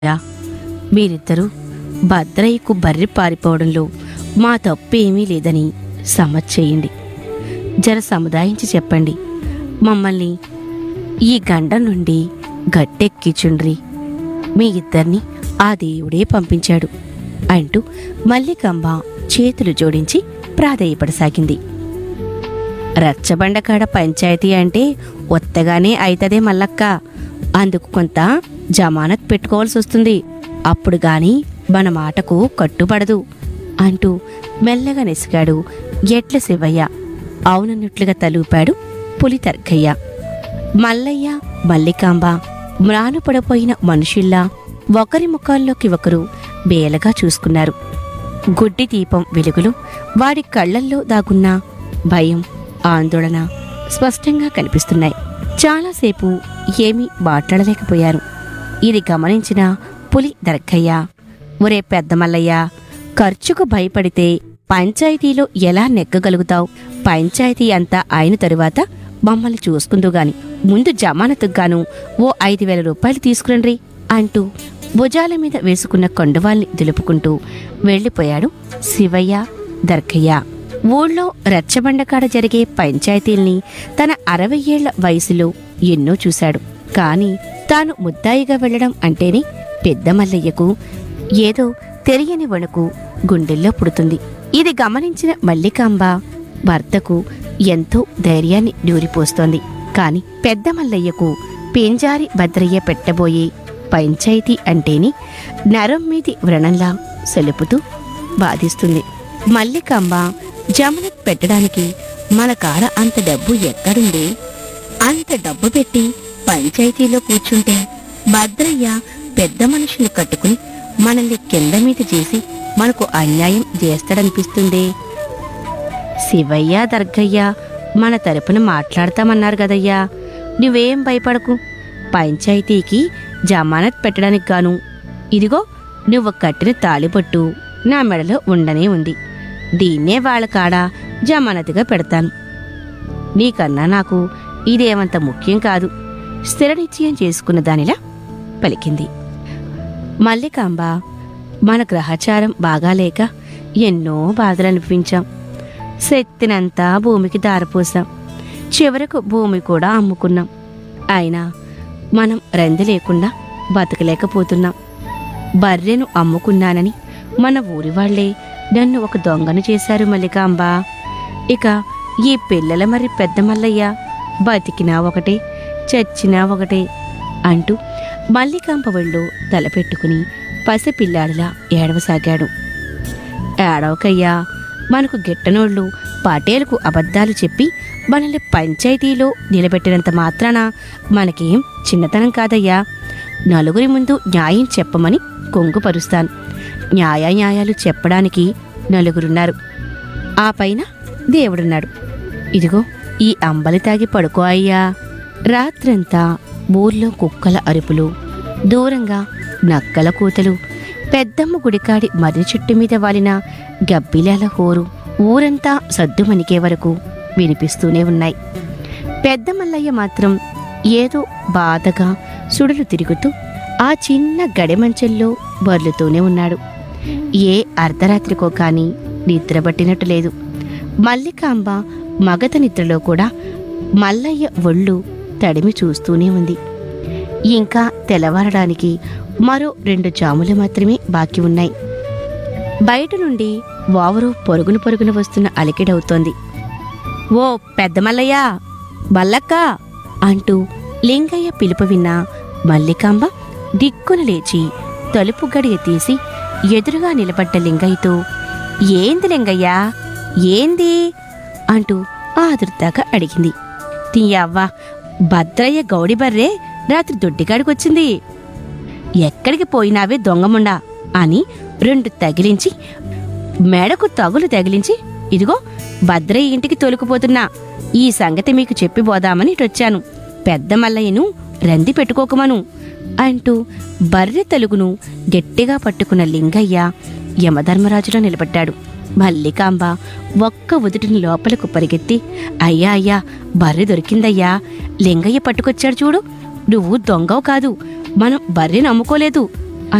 రా మీరిద్దరూ భద్రయ్యకు బర్రె పారిపోవడంలో మా తప్పేమీ లేదని సమ్మత్ చేయండి జర సముదాయించి చెప్పండి మమ్మల్ని ఈ గండం నుండి గట్టెక్కిచుండ్రి మీ ఇద్దరిని ఆ దేవుడే పంపించాడు అంటూ మల్లికంబ చేతులు జోడించి ప్రాధేయపడసాగింది రచ్చబండకాడ పంచాయతీ అంటే ఒత్తగానే అయితదే మల్లక్క అందుకు కొంత జమానత్ పెట్టుకోవాల్సి వస్తుంది అప్పుడు గాని మన మాటకు కట్టుబడదు అంటూ మెల్లగా నెసిగాడు ఎట్ల శివయ్య అవునన్నట్లుగా తలూపాడు పులి తర్కయ్య మల్లయ్య మల్లికాంబ మ్రానుపడపోయిన మనుషుల్లా ఒకరి ముఖాల్లోకి ఒకరు బేలగా చూసుకున్నారు గుడ్డి దీపం వెలుగులో వాడి కళ్ళల్లో దాగున్న భయం ఆందోళన స్పష్టంగా కనిపిస్తున్నాయి చాలాసేపు ఏమీ మాట్లాడలేకపోయారు ఇది గమనించిన పులి దర్గయ్య ఒరే పెద్ద మల్లయ్య ఖర్చుకు భయపడితే పంచాయతీలో ఎలా నెగ్గగలుగుతావు పంచాయతీ అంతా అయిన తరువాత మమ్మల్ని చూసుకుందు గాని ముందు జమానతుకు గాను ఓ ఐదు వేల రూపాయలు తీసుకురండ్రి అంటూ భుజాల మీద వేసుకున్న కొండవాల్ని దులుపుకుంటూ వెళ్ళిపోయాడు శివయ్య దర్గయ్య ఊళ్ళో రచ్చబండకాడ జరిగే పంచాయతీల్ని తన అరవై ఏళ్ల వయసులో ఎన్నో చూశాడు కాని తాను ముద్దాయిగా వెళ్ళడం అంటేనే పెద్ద మల్లయ్యకు ఏదో తెలియని వణుకు గుండెల్లో పుడుతుంది ఇది గమనించిన మల్లికాంబ భర్తకు ఎంతో ధైర్యాన్ని నూరిపోస్తోంది కాని పెద్ద మల్లయ్యకు పెంజారి భద్రయ్య పెట్టబోయే పంచాయతీ అంటేనే నరం మీది వ్రణంలా సెలుపుతూ బాధిస్తుంది మల్లికాంబ జమనత్ పెట్టడానికి మన కాడ అంత డబ్బు ఎక్కడుంది అంత డబ్బు పెట్టి పంచాయతీలో కూర్చుంటే భద్రయ్య పెద్ద మనుషులు కట్టుకుని మనల్ని కింద మీద చేసి మనకు అన్యాయం చేస్తాడనిపిస్తుంది శివయ్య దర్గయ్య మన తరపున మాట్లాడతామన్నారు కదయ్యా నువ్వేం భయపడకు పంచాయతీకి జమానత్ పెట్టడానికి గాను ఇదిగో నువ్వు కట్టిన తాళిపట్టు నా మెడలో ఉండనే ఉంది దీన్నే వాళ్ళ కాడ జమానత్గా పెడతాను నీకన్నా నాకు ఇదేమంత ముఖ్యం కాదు స్థిర నిశ్చయం చేసుకున్న దానిలా పలికింది మల్లికాంబ మన గ్రహచారం బాగాలేక ఎన్నో బాధలు అనిపించాం శక్తినంతా భూమికి దారపోసాం చివరకు భూమి కూడా అమ్ముకున్నాం అయినా మనం రంది లేకుండా బతకలేకపోతున్నాం బర్రెను అమ్ముకున్నానని మన ఊరి వాళ్లే నన్ను ఒక దొంగను చేశారు మల్లికాంబ ఇక ఈ పిల్లల మరి పెద్ద మల్లయ్య బతికినా ఒకటే చచ్చినా ఒకటే అంటూ మల్లికాంబ ఒళ్ళు తలపెట్టుకుని పసిపిల్లాడిలా ఏడవసాగాడు ఏడవకయ్యా మనకు గిట్టనోళ్ళు పటేలకు అబద్ధాలు చెప్పి మనల్ని పంచాయతీలో నిలబెట్టినంత మాత్రాన మనకేం చిన్నతనం కాదయ్యా నలుగురి ముందు న్యాయం చెప్పమని కొంగుపరుస్తాను న్యాయ న్యాయాలు చెప్పడానికి నలుగురున్నారు ఆ పైన దేవుడున్నాడు ఇదిగో ఈ అంబలి తాగి పడుకో అయ్యా రాత్రంతా ఊర్లో కుక్కల అరుపులు దూరంగా నక్కల కూతలు పెద్దమ్మ గుడికాడి మర్రి చెట్టు మీద వాలిన గబ్బిలాల హోరు ఊరంతా సద్దుమణికే వరకు వినిపిస్తూనే ఉన్నాయి పెద్ద మల్లయ్య మాత్రం ఏదో బాధగా సుడులు తిరుగుతూ ఆ చిన్న గడెమంచెల్లో బర్లుతూనే ఉన్నాడు ఏ అర్ధరాత్రికో కాని నిద్రబట్టినట్టు లేదు మల్లికాంబ మగత నిద్రలో కూడా మల్లయ్య ఒళ్ళు తడిమి చూస్తూనే ఉంది ఇంకా తెల్లవారడానికి మరో రెండు జాములు మాత్రమే బాకీ ఉన్నాయి బయట నుండి వావరు పొరుగును పొరుగున వస్తున్న అలికిడవుతోంది ఓ పెద్ద మల్లయ్య మల్లక్క అంటూ లింగయ్య పిలుపు విన్న మల్లికాంబ దిక్కున లేచి తలుపు గడియ తీసి ఎదురుగా నిలబడ్డ లింగయ్యతో ఏంది లింగయ్య ఏంది అంటూ ఆదుర్దాగా అడిగింది తీయవ్వా భద్రయ్య గౌడి బర్రే రాత్రి దొడ్డికాడికొచ్చింది ఎక్కడికి పోయినావే దొంగముండా అని రెండు తగిలించి మెడకు తగులు తగిలించి ఇదిగో భద్రయ్య ఇంటికి తొలుకుపోతున్నా ఈ సంగతి మీకు చెప్పి పోదామని ఇటొచ్చాను పెద్ద మల్లయ్యను రంది పెట్టుకోకమను అంటూ బర్రె తలుగును గట్టిగా పట్టుకున్న లింగయ్య యమధర్మరాజులో నిలబడ్డాడు మల్లికాంబ ఒక్క ఉదుటిని లోపలకు పరిగెత్తి అయ్యా అయ్యా బర్రె దొరికిందయ్యా లింగయ్య పట్టుకొచ్చాడు చూడు నువ్వు దొంగవు కాదు మనం బర్రెను అమ్ముకోలేదు